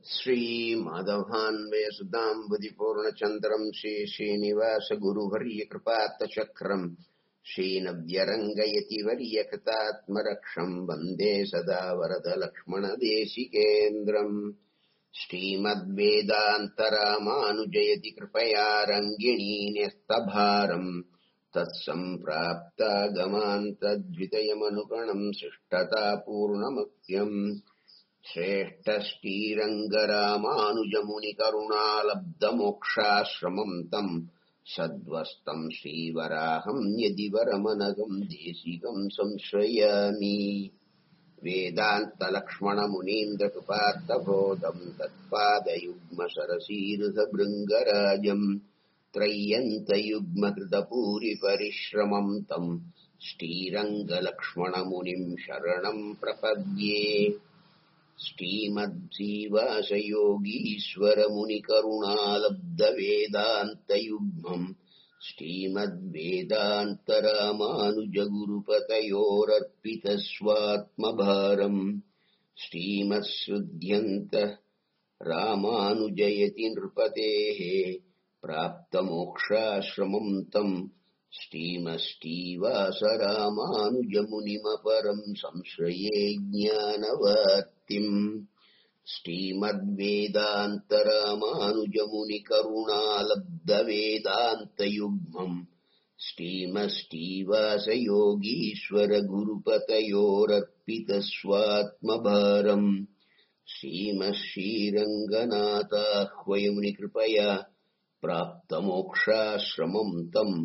श्रीमाधवान्वयसुताम्बुदिपूर्णचन्द्रम् श्रीश्रीनिवासगुरुवर्यकृपात्तचक्रम् श्रीनव्यरङ्गयति वर्यकृतात्मरक्षम् वन्दे सदा वरदलक्ष्मणदेशिकेन्द्रम् श्रीमद्वेदान्तरामानुजयति कृपया रङ्गिणी न्यस्तभारम् तत्सम्प्राप्तागमान्तद्वितयमनुगणम् शिष्टतापूर्णमत्यम् श्रेष्ठश्रीरङ्गरामानुजमुनिकरुणालब्धमोक्षाश्रमम् तम् सद्वस्तम् श्रीवराहम् यदि वरमनघम् देशिकम् संश्रयामि वेदान्तलक्ष्मणमुनीन्द्रकृपार्थबोधम् तत्पादयुग्मसरसीरुधभृङ्गराजम् त्रय्यन्तयुग्मकृतपूरिपरिश्रमम् तम् श्रीरङ्गलक्ष्मणमुनिम् शरणम् प्रपद्ये श्रीमद्जीवासयोगीश्वरमुनिकरुणालब्धवेदान्तयुग्मम् श्रीमद्वेदान्तरामानुजगुरुपतयोरर्पितस्वात्मभारम् श्रीमत्सृध्यन्त रामानुजयति नृपतेः प्राप्तमोक्षाश्रमम् तम् श्रीमष्टीवासरामानुजमुनिमपरम् संश्रये ज्ञानवर्तिम् श्रीमद्वेदान्तरामानुजमुनिकरुणालब्धवेदान्तयुग्मम् श्रीमष्टीवासयोगीश्वरगुरुपतयोरर्पितस्वात्मभारम् श्रीमश्रीरङ्गनाथाह्वयमुनिकृपया प्राप्तमोक्षाश्रमम् तम्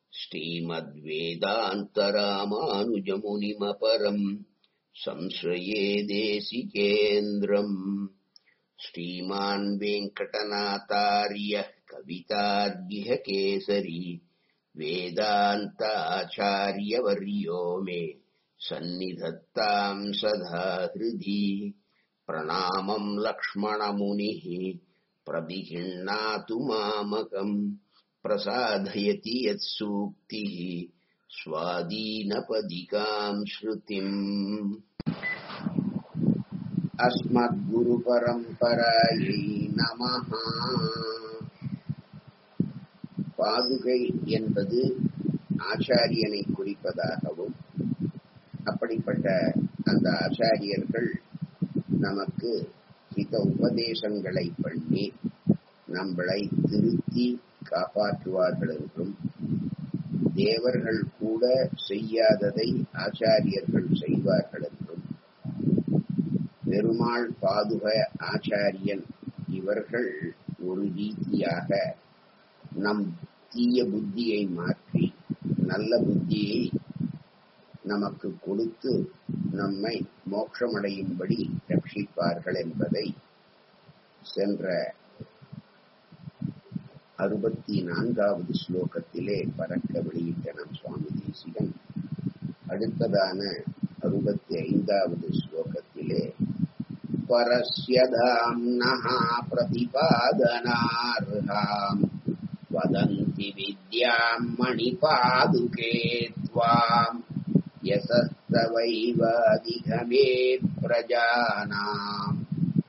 श्रीमद्वेदान्तरामानुजमुनिमपरम् संश्रये देशिकेन्द्रम् श्रीमान् वेङ्कटनाथार्यः कवितार्यः केसरी वेदान्ताचार्यवर्यो मे सन्निधत्ताम् सदा हृदि प्रणामम् लक्ष्मणमुनिः प्रविहिण्णातु मामकम् प्रसादयति यत्सूक्तिः स्वादीनपदिकाम् श्रुतिम् अस्मद्गुरुपरम्परायै நமः பாதுகை என்பது ஆச்சாரியனை குறிப்பதாகவும் அப்படிப்பட்ட அந்த ஆச்சாரியர்கள் நமக்கு ஹித உபதேசங்களை பண்ணி நம்மளை திருத்தி காப்பாற்றுவார்கள் என்றும் தேவர்கள் கூட செய்யாததை ஆச்சாரியர்கள் செய்வார்கள் என்றும் பெருமாள் பாதுக ஆச்சாரியன் இவர்கள் ஒரு ரீதியாக நம் தீய புத்தியை மாற்றி நல்ல புத்தியை நமக்கு கொடுத்து நம்மை மோட்சமடையும்படி ரட்சிப்பார்கள் என்பதை சென்ற அறுபத்தி நான்காவது ஸ்லோகத்திலே பறக்க வெளியிட்ட நம் சுவாமி தேசிகன் அடுத்ததான அறுபத்தி ஐந்தாவது ஸ்லோகத்திலே பரஸ்யதாம்னः प्रतिपादनार्हाम् वदन्ति विद्याम् मणिपादुके त्वाम् यशस्तवैवादिघमे प्रजानाम्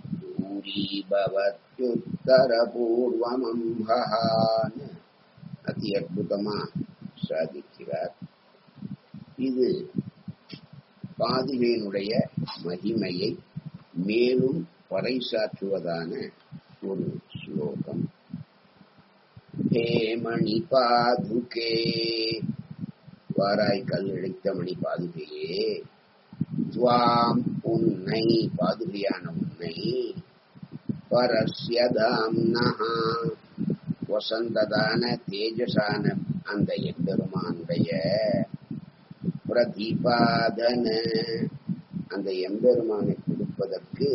பூர்வமம்பகான் அதி அற்புதமா சாதிக்கிறார் இது பாதுகையினுடைய மகிமையை மேலும் பறைசாற்றுவதான ஒரு ஸ்லோகம் ஹே மணி பாதுகே வாராய் கல் இழைத்த மணி பாதுகையே துவாம் உன்னை பாதுகையான உன்னை பரஸ்யதாம்னஹா வசந்ததான தேஜசான அந்த எம்பெருமானுடைய பிரதிபாதன அந்த எம்பெருமானை கொடுப்பதற்கு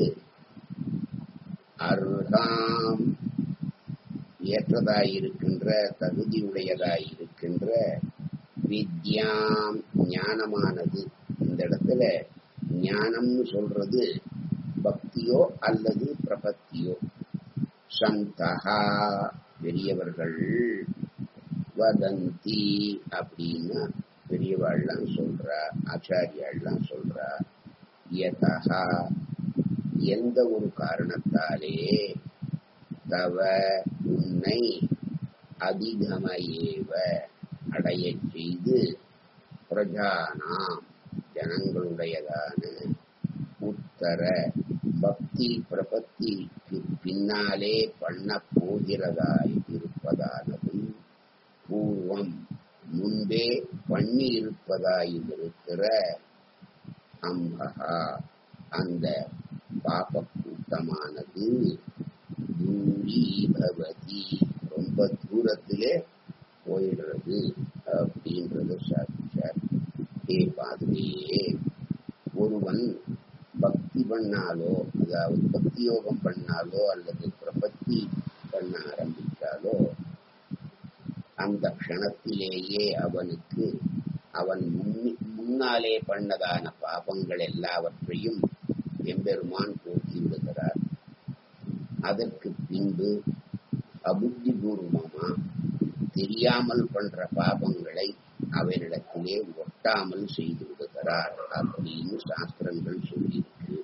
அருகாம் ஏற்றதாயிருக்கின்ற தகுதியுடையதாயிருக்கின்ற வித்யாம் ஞானமானது இந்த இடத்துல ஞானம்னு சொல்றது பக்தியோ அல்லது பிரபத்தியோ சந்தகா பெரியவர்கள் வதந்தி அப்படின்னா பெரியவாள்லாம் சொல்றா ஆச்சாரியாள்லாம் சொல்றா யதா எந்த ஒரு காரணத்தாலே தவ உன்னை அதிகமயேவ அடையச் செய்து பிரஜானாம் ஜனங்களுடையதான உத்தர பக்தி பிரபத்திக்கு பின்னாலே பண்ண போகிறதாய் இருப்பதானதும் பூர்வம் முன்பே பண்ணி இருப்பதாயும் இருக்கிற அம்பகா அந்த பாப கூட்டமானது தூரி பவதி ரொம்ப தூரத்திலே போயிடுறது அப்படின்றது சாதிச்சார் ஏ பாதுகையே ஒருவன் பக்தி பண்ணாலோ அதாவது பக்தி யோகம் பண்ணாலோ அல்லது பிரபத்தி பண்ண ஆரம்பித்தாலோ அந்த க்ஷணத்திலேயே அவனுக்கு அவன் முன்னி- முன்னாலே பண்ணதான பாபங்கள் எல்லாவற்றையும் எம்பெருமான் போக்கி விடுகிறார் அதற்கு பின்பு அபுத்திபூர்வமா தெரியாமல் பண்ற பாபங்களை அவரிடத்திலே ஒட்டாமல் செய்து விடுகிறார் அப்படின்னு சாஸ்திரங்கள் சொல்லியிருக்கு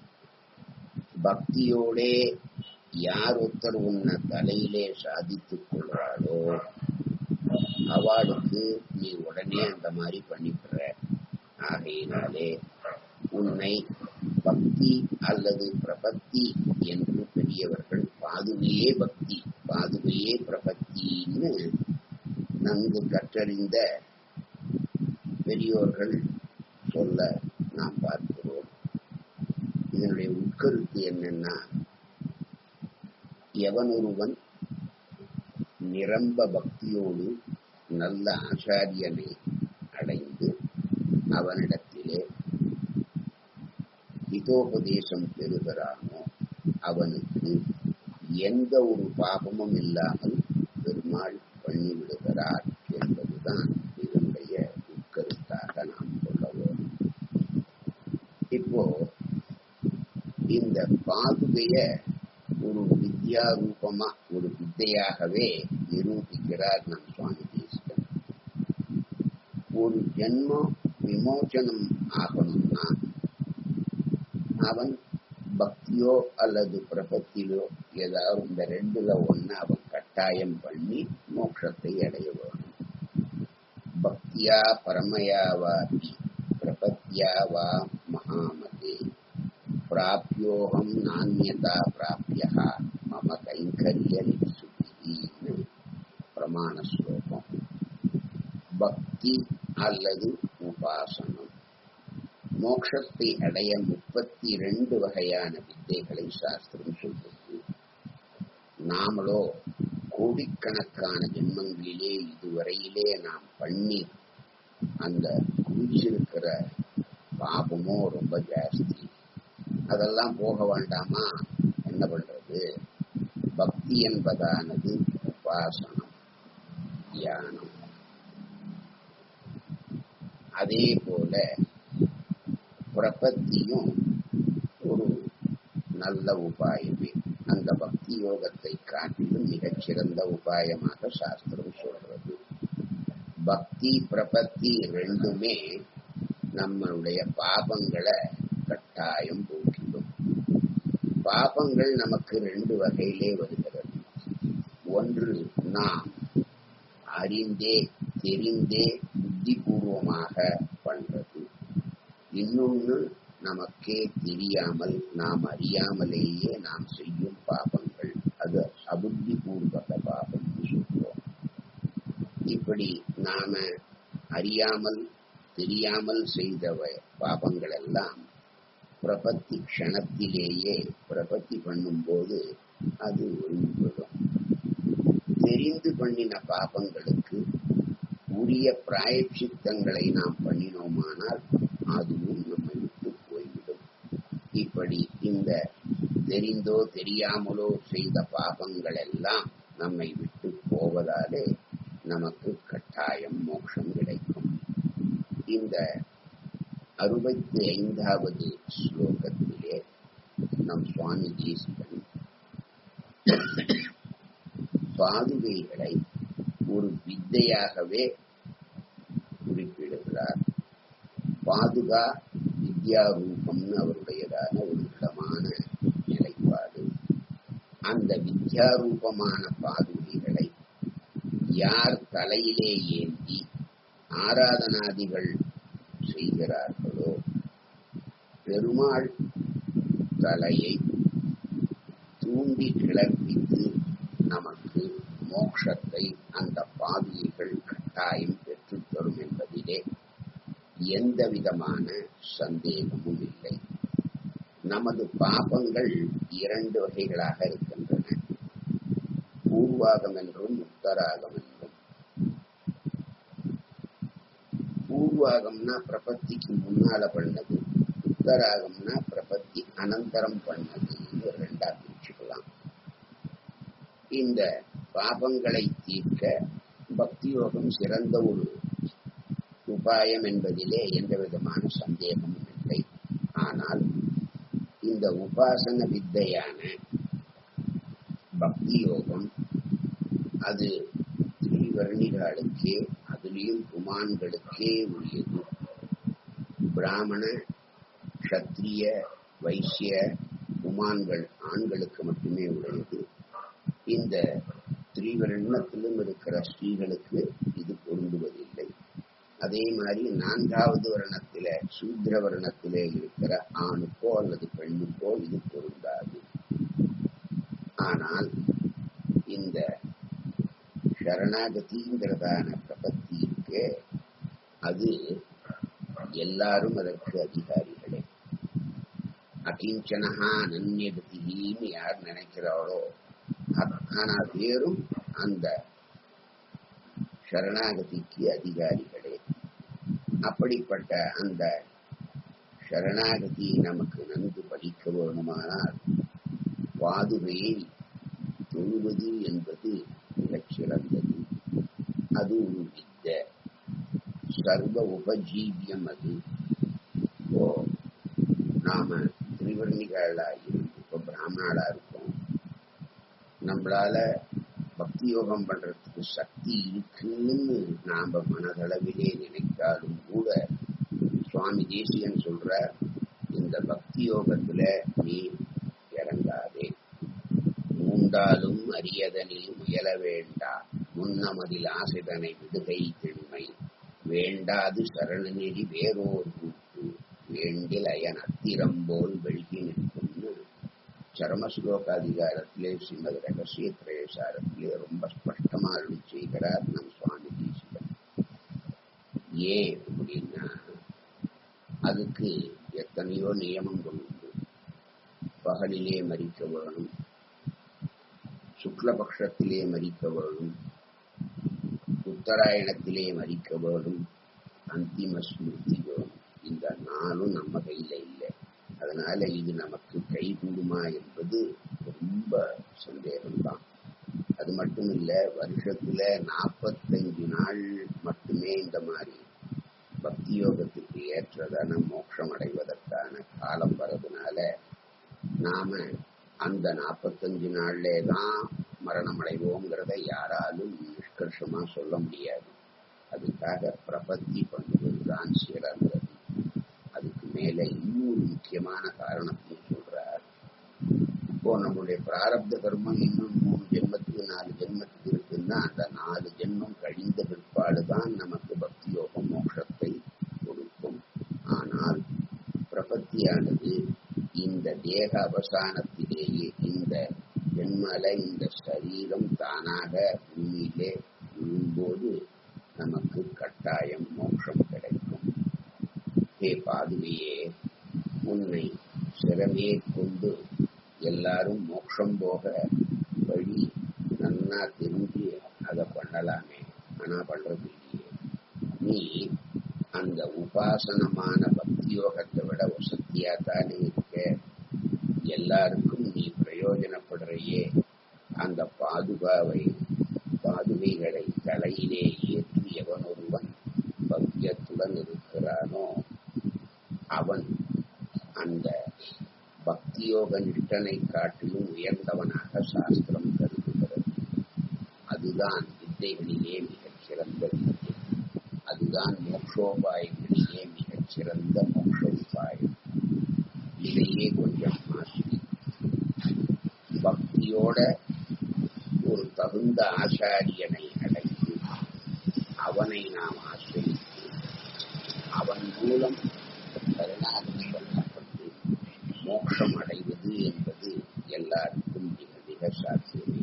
பக்தியோடே யார் ஒருத்தர் உன்னை தலையிலே சாதித்துக் கொள்றாளோ அவளுக்கு நீ உடனே அந்த மாதிரி பண்ணிவிடுற ஆகையினாலே உன்னை பக்தி அல்லது பிரபத்தி என்று பெரியவர்கள் பாதுகையே பக்தி பாதுகையே பிரபத்தின்னு நன்கு கற்றறிந்த பெரியோர்கள் சொல்ல நாம் பார்க்கிறோம் இதனுடைய உட்கருத்து என்னன்னா எவன் ஒருவன் நிரம்ப பக்தியோடு நல்ல ஆச்சாரியனை அடைந்து அவனிடத்திலே ஹிதோபதேசம் பெறுகிறானோ அவனுக்கு எந்த ஒரு பாபமும் இல்லாமல் பெருமாள் பண்ணிவிடுகிறார் என்பதுதான் இதனுடைய உட்கருத்தாக நாம் சொல்ல வேண்டும் இப்போ இந்த பாதுகைய ஒரு வித்யா ரூபமா ஒரு வித்தையாகவே நிரூபிக்கிறார் நம் சுவாமி தேசிகன் ஒரு ஜென்மம் விமோச்சனம் ஆகணும்னா அவன் பக்தியோ அல்லது பிரபத்திலோ ஏதாவது இந்த ரெண்டுல ஒண்ணு அவன் கட்டாயம் பண்ணி மோட்சத்தை அடைய வேணும் பக்தியா பரமயாவாபி பிரபத்யா வா மகாமதே பிராப்யோகம் நானியதா பிராபியா மம கைங்கரிய சுகின்னு பிரமாண ஸ்லோகம் பக்தி அல்லது உபாசனம் மோட்சத்தை அடைய முப்பத்தி ரெண்டு வகையான வித்தைகளை சாஸ்திரம் சொல்றது நாமளோ கோடிக்கணக்கான ஜென்மங்களிலே இதுவரையிலே நாம் பண்ணி அந்த குவிச்சிருக்கிற பாபமோ ரொம்ப ஜாஸ்தி அதெல்லாம் போக வேண்டாமா என்ன பண்றது பக்தி என்பதானது உபாசனம் தியானம் அதே போல பிரபத்தியும் ஒரு நல்ல உபாயமே அந்த பக்தி யோகத்தை காட்டிலும் மிகச்சிறந்த உபாயமாக சாஸ்திரம் சொல்றது பக்தி பிரபத்தி ரெண்டுமே நம்மளுடைய பாபங்களை கட்டாயம் போக்கிடும் பாபங்கள் நமக்கு ரெண்டு வகையிலே வருகிறது ஒன்று நாம் அறிந்தே தெரிந்தே புத்திபூர்வமாக பண்றது இன்னொன்று நமக்கே தெரியாமல் நாம் அறியாமலேயே நாம் செய்யும் பாபங்கள் அது அபுத்தி பூர்வக பாபம் சொல்றோம் இப்படி நாம அறியாமல் தெரியாமல் செய்த வ- பாபங்கள் எல்லாம் பிரபத்தி க்ஷணத்திலேயே பிரபத்தி பண்ணும்போது அது ஒழிந்துவிடும் தெரிந்து பண்ணின பாபங்களுக்கு உரிய பிராயச்சித்தங்களை நாம் பண்ணினோமானால் அதுவும் நம்மை விட்டு போய்விடும் இப்படி இந்த தெரிந்தோ தெரியாமலோ செய்த பாபங்கள் எல்லாம் நம்மை விட்டு போவதாலே நமக்கு கட்டாயம் மோட்சம் கிடைக்கும் இந்த அறுபத்தி ஐந்தாவது ஸ்லோகத்திலே நம் சுவாமி தேசிகன் பாதுகைகளை ஒரு வித்தையாகவே குறிப்பிடுகிறார் பாதுகா வித்யா ரூபம்னு அவருடையதான ஒரு விதமான அந்த வித்யாரூபமான பாதுகைகளை யார் தலையிலே ஏந்தி ஆராதனாதிகள் செய்கிறார்களோ பெருமாள் தலையை தூண்டி கிளர்ப்பித்து நமக்கு மோட்சத்தை அந்த பாதுகைகள் கட்டாயம் பெற்றுத் தரும் என்பதிலே எந்த விதமான சந்தேகமும் இல்லை நமது பாபங்கள் இரண்டு வகைகளாக இருக்கின்றன பூர்வாகம் என்றும் உத்தராகம் என்றும் பூர்வாகம்னா பிரபத்திக்கு முன்னால பண்ணது உத்தராகம்னா பிரபத்தி அனந்தரம் பண்ணதுன்னு ரெண்டா பிரிச்சுக்கலாம் இந்த பாபங்களை தீர்க்க பக்தி யோகம் சிறந்த ஒரு உபாயம் என்பதிலே எந்த விதமான சந்தேகமும் இல்லை ஆனால் இந்த உபாசன வித்தையான பக்தி யோகம் அது திரிவர்ணிகளுக்கே அதுலேயும் குமான்களுக்கே உரியது பிராமண க்ஷத்ரிய வைசிய குமான்கள் ஆண்களுக்கு மட்டுமே உடையது இந்த திரிவர்ணத்திலும் இருக்கிற ஸ்ரீகளுக்கு இது பொருந்துவதில்லை அதே மாதிரி நான்காவது வருணத்தில சூத்ர வருணத்திலே இருக்கிற ஆணுக்கோ அல்லது பெண்ணுக்கோ இது பொருந்தாது ஆனால் இந்த சரணாகதிங்கிறதான பிரபத்தி இருக்கே அது எல்லாரும் அதற்கு அதிகாரிகளே அகிஞ்சனஹா அனன்யகதின்னு யார் நினைக்கிறாளோ அத்தனை பேரும் அந்த சரணாகதிக்கு அதிகாரிகளே அப்படிப்பட்ட அந்த சரணாகதி நமக்கு நன்கு படிக்க வேணுமானால் பாதுகையை தொழுவது என்பது மிகச் சிறந்தது அது ஒரு வித்த சர்வ உபஜீவியம் அது இப்போ நாம திரிவர்ணிகளா இருந்து இப்போ பிராமணாளா இருக்கோம் நம்மளால பக்தி யோகம் பண்றதுக்கு சக்தி இருக்குன்னு நாம மனதளவிலே நினைத்தாலும் கூட சுவாமி தேசிகன் சொல்ற இந்த பக்தி யோகத்துல நீ இறங்காதே மூண்டாலும் அரியதனில் முயல வேண்டா முன்னமதில் ஆசிதனை விடுகை திண்மை வேண்டாது சரணநெறி வேறோர் கூட்டு வேண்டில் அயன் அத்திரம்போல் வெள்கி நிற்கும்னு சரமஸ்லோகாதிகாரத்திலே ஸ்ரீமது ரகசிய பிரேசாரத்திலே ரொம்ப ஸ்பஷ்டமா அருளி செய்கிறார் நம் சுவாமி தேசிகன் ஏன் அப்படின்னா அதுக்கு எத்தனையோ நியமங்கள் உண்டு பகலிலே மறிக்க வேணும் சுக்லபக்ஷத்திலே மறிக்க வேணும் உத்தராயணத்திலே மறிக்க வேணும் அந்திம ஸ்மிருதி வேணும் இந்த நாளும் நம்ம கையில இல்லை அதனால இது நமக்கு கை கூடுமா என்பது ரொம்ப சந்தேகம்தான் அது மட்டும் இல்ல வருஷத்துல நாற்பத்தஞ்சு நாள் மட்டுமே இந்த மாதிரி பக்தி யோகத்துக்கு ஏற்றதான மோட்சம் அடைவதற்கான காலம் வரதுனால நாம அந்த நாற்பத்தஞ்சு நாள்லே தான் மரணம் அடைவோங்கிறத யாராலும் நிஷ்கர்ஷமா சொல்ல முடியாது அதுக்காக பிரபத்தி பண்ணுவதுதான் சிறந்தது அதுக்கு மேல இன்னொரு முக்கியமான காரணத்தையும் சொல்றார் இப்போ நம்மளுடைய பிராரப்த கர்மம் இன்னும் மூணு ஜென்மத்துக்கு நாலு ஜென்மத்துக்கு இருக்குன்னா அந்த நாலு ஜென்மம் கழிந்த பிற்பாடுதான் நமக்கு பக்தி யோகம் மோட்சத்தை கொடுக்கும் ஆனால் பிரபத்தியானது இந்த தேக அவசானத்திலேயே இந்த ஜென்மல இந்த சரீரம் தானாக பூமியிலே விழும்போது நமக்கு கட்டாயம் மோட்சம் கிடைக்கும் ஹே பாதுகையே உன்னை சிறமே கொண்டு எல்லாரும் மோட்சம் போக வழி நன்னா தெரிஞ்சு அதை பண்ணலாமே ஆனா பண்றது இல்லையே நீ அந்த உபாசனமான பக்தி யோகத்தை விட வசதியா தானே இருக்க எல்லாருக்கும் நீ பிரயோஜனப்படுறையே அந்த பாதுகாவை பாதுகைகளை தலையிலே ஏற்றி எவன் ஒருவன் பக்தியத்துடன் இருக்கிறானோ அவன் அந்த பக்தியோக நிஷ்டனை காட்டிலும் உயர்ந்தவனாக சாஸ்திரம் கருதுகிறது அதுதான் வித்தைகளிலே மிகச் சிறந்த வித்தை அதுதான் மோக்ஷோபாயங்களிலே மிகச் சிறந்த மோட்ச உபாயம் இதையே கொஞ்சம் மாற்றி பக்தி பக்தியோட ஒரு தகுந்த ஆச்சாரியனை அடைந்து அவனை நாம் ஆசிரித்து அவன் மூலம் கருணாகதி சொல்லப்பட்டு மோட்சம் அடைவது என்பது எல்லாருக்கும் மிக மிக சாத்தியமே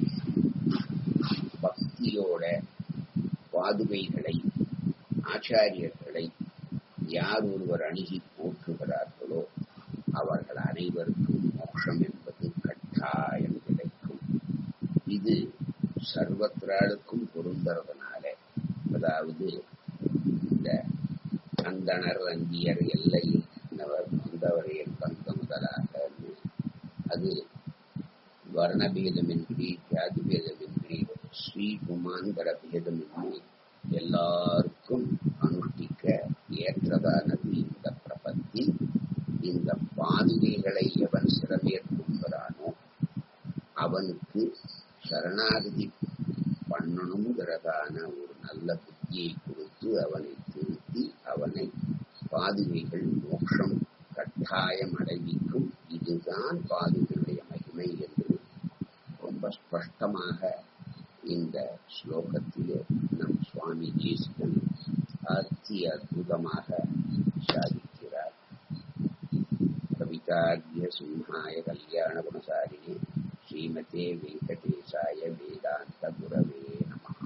பக்தியோட பாதுகைகளை ஆச்சாரியர்களை யார் ஒருவர் அணுகி போற்றுகிறார்களோ அவர்கள் அனைவருக்கும் மோட்சம் என்பது கட்டாயம் கிடைக்கும் இது சர்வத்திராளுக்கும் பொருந்தறதுனால அதாவது இந்த அந்தணர் அங்கியர் எல்லை வந்தவரையில் தந்த முதலாக அது வர்ணபேதமின்றி ஜாதி பேதமின்றி ஸ்ரீகுமாந்திர பேதமின்றி எல்லாருக்கும் அனுஷ்டிக்க ஏற்றதானது இந்த பிரபத்தி இந்த பாதுகைகளை எவன் சிறமேற்கொள்கிறானோ அவனுக்கு சரணாகதி பண்ணணுங்கிறதான ஒரு நல்ல புத்தியை கொடுத்து அவனை திருத்தி அவனை பாதுகைகள் மோட்சம் கட்டாயம் அடைவிக்கும் இதுதான் பாதுகையுடைய மகிமை என்று ரொம்ப ஸ்பஷ்டமாக இந்த ஸ்லோகத்திலே நம் சுவாமி தேசிகன் அத்தி அற்புதமாக சாதிக்கிறார் கவிதார்ய சிம்ஹாய கல்யாண குணசாரிணி ஸ்ரீமதே வெங்கடேசாய வேதாந்த குரவே நம